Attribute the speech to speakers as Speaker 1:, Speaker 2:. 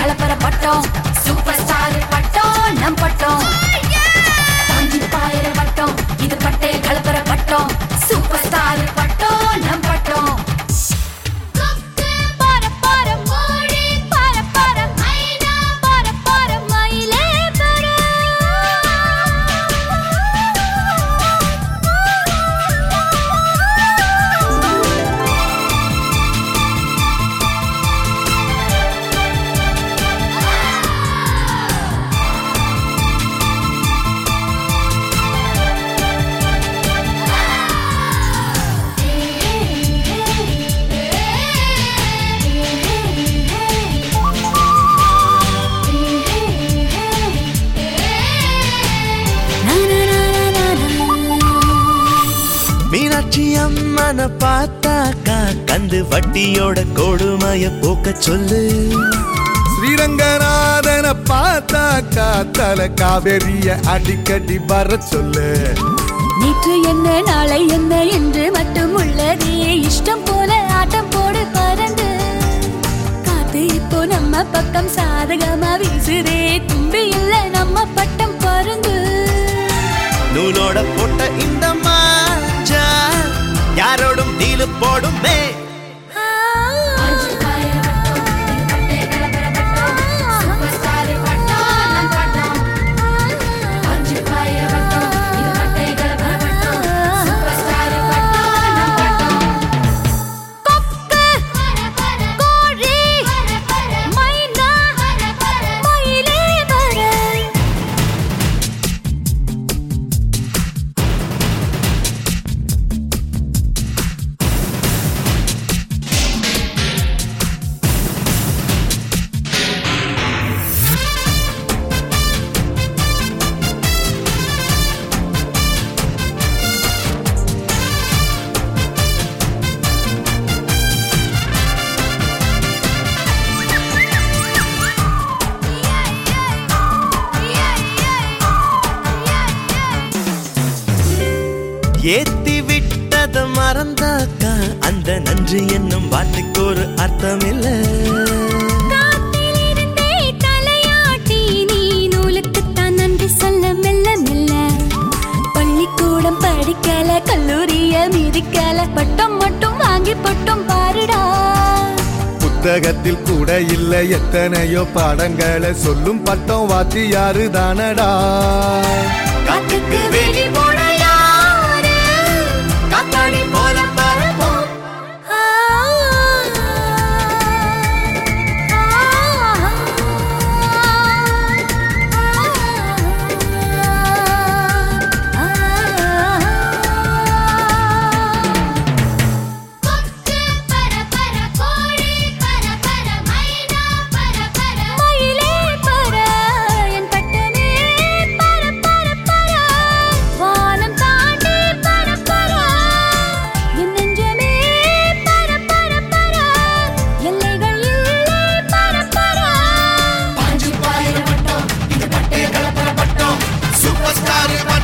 Speaker 1: கலப்பர பட்டம் super star பட்டம் நம் பட்டம் பாஞ்சி பாயிர பட்டம் இது பட்டே கலப்பர பட்டம் சூப்பர் ஸ்டார் பட்டம் நம் பட்டம்
Speaker 2: பர பர மோடி பர பர மைனா பர பர மயிலே
Speaker 3: மீனாட்சி அம்மனை பார்த்தாக்கா கந்து வட்டியோட கொடுமைய போக்க சொல்லு
Speaker 4: ஸ்ரீரங்கநாதனை பார்த்தாக்கா தல காவேரிய அடிக்கடி வர சொல்லு
Speaker 2: நேற்று என்ன நாளை என்ன என்று மட்டும் உள்ளதே இஷ்டம் போல ஆட்டம் போடு பறந்து காத்து இப்போ நம்ம பக்கம் சாதகமா வீசுதே தும்பி இல்ல நம்ம பட்டம் பருந்து
Speaker 3: நூலோட போட்ட இந்த மாஞ்சா யாரோடும் டீலு போடுமே
Speaker 1: பாஞ்சி பாயிர பட்டம் இது பட்டே கலப்பர பட்டம் சூப்பர் ஸ்டார் பட்டம் நம் பட்டம் பாஞ்சி பாயிர பட்டம் இது பட்டே கலப்பர பட்டம் சூப்பர் ஸ்டார் பட்டம் நம் பட்டம்
Speaker 2: கோழி மைனா மயிலே வர
Speaker 3: ஏத்தி விட்டத மறந்தாக்கா அந்த நன்றி என்னும் வார்த்தைக்கு ஒரு அர்த்தம் இல்ல
Speaker 2: காத்திலிருந்தே தலையாட்டி நீ நூலுக்குத்தான் நன்றி சொல்ல மெல்ல மெல்ல பள்ளிக்கூடம் படிக்கல கல்லூரிய மிதிக்கல பட்டம் மட்டும் வாங்கி பட்டம் பாருடா
Speaker 4: புத்தகத்தில் கூட இல்ல எத்தனையோ பாடங்களை சொல்லும் பட்டம் வாத்தியாரு தானடா
Speaker 3: காத்துக்கு வேலி போட யாரு காத்தாடி போல பறப்போம்
Speaker 2: ஆ, ஆ, ஆ. மயிலே பர என் பட்டமே பர பர பர வானம் தாண்டி பர பர என் நெஞ்சமே பர பர பர எல்லைகள் இல்லை பர பர
Speaker 1: பாஞ்சி பாயிர பட்டம் இது பட்டே கலப்பர பட்டம்
Speaker 3: சூப்பர் ஸ்டார்